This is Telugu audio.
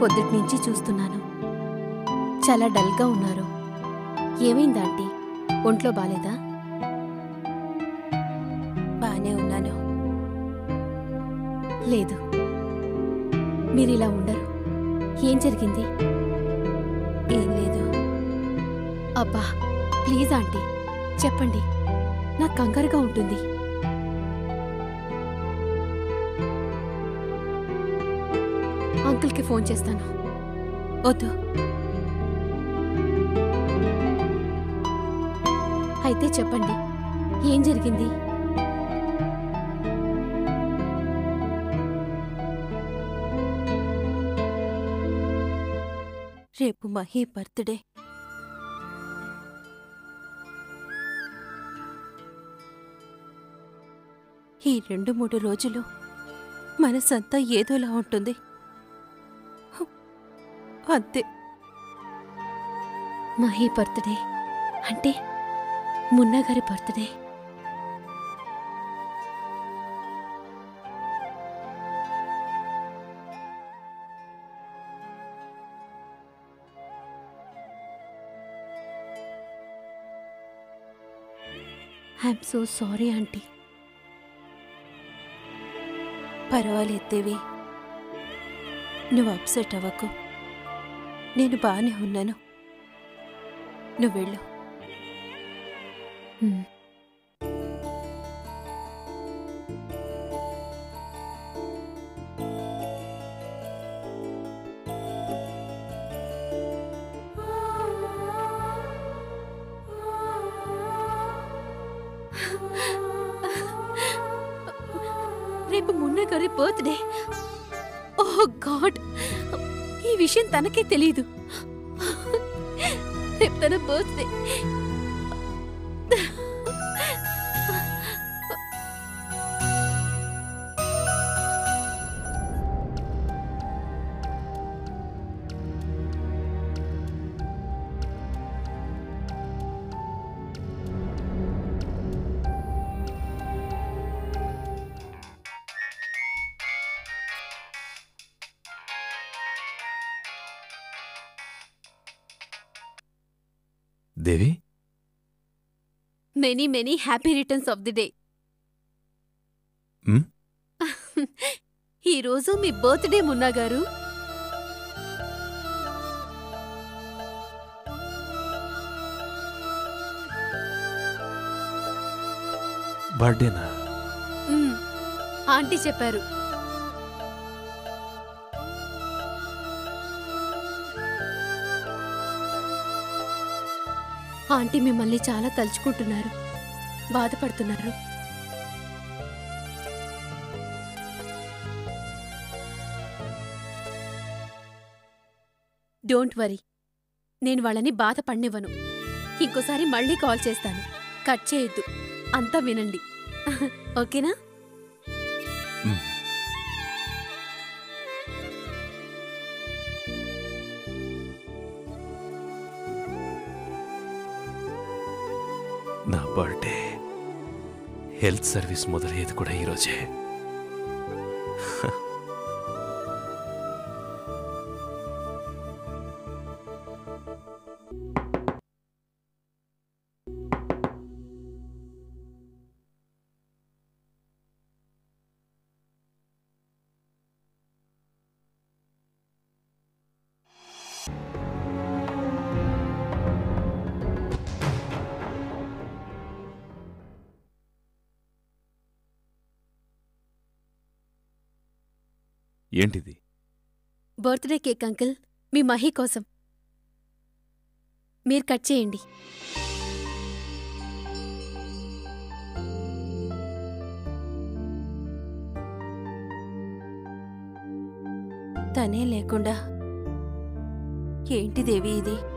పొద్దుటి నుంచి చూస్తున్నాను చాలా డల్గా ఉన్నారు ఏమైంది ఆంటీ ఒంట్లో బాలేదా బానే ఉన్నాను లేదు మీరిలా ఉండరు ఏం జరిగింది ఏం లేదు అబ్బా ప్లీజ్ ఆంటీ చెప్పండి నాకు కంగారుగా ఉంటుంది అంకుల్కి ఫోన్ చేస్తాను వద్దు అయితే చెప్పండి ఏం జరిగింది రేపు మహి బర్త్డే ఈ రెండు మూడు రోజులు మనసంతా ఏదోలా ఉంటుంది అంతే మహి బర్త్డే అంటే మున్నా గారి birthday I'm so sorry aunty పర్వాలేదు దేవి నువ్వు అప్సెట్ అవ్వకు నేను బాగానే ఉన్నాను నువ్వు వెళ్ళు హ్మ్. రేపు మున్న గారి బర్త్డే ఓ గాడ్ ఈ విషయం తనకే తెలియదు రేపు తన birthday Devi many many happy returns of the day hmm? ఈ రోజు మీ బర్త్డే మున్నా గారు బర్త్డేనా మ్, ఆంటీ చెప్పారు ఆంటీ మిమ్మల్ని చాలా తలుచుకుంటున్నారు బాధపడుతున్నారు డోంట్ వరీ నేను వాళ్ళని బాధపడనివ్వను ఇంకోసారి మళ్ళీ కాల్ చేస్తాను కట్ చేయొద్దు అంతా వినండి ఓకేనా మ్. నా బర్త్డే హెల్త్ సర్వీస్ మొదలయ్యేది కూడా ఈరోజే ఏంటిది బర్త్డే కేక్ అంకుల్ మీ మహి కోసం మీరు కట్ చేయండి తనే లేకుండా ఏంటి దేవి ఇది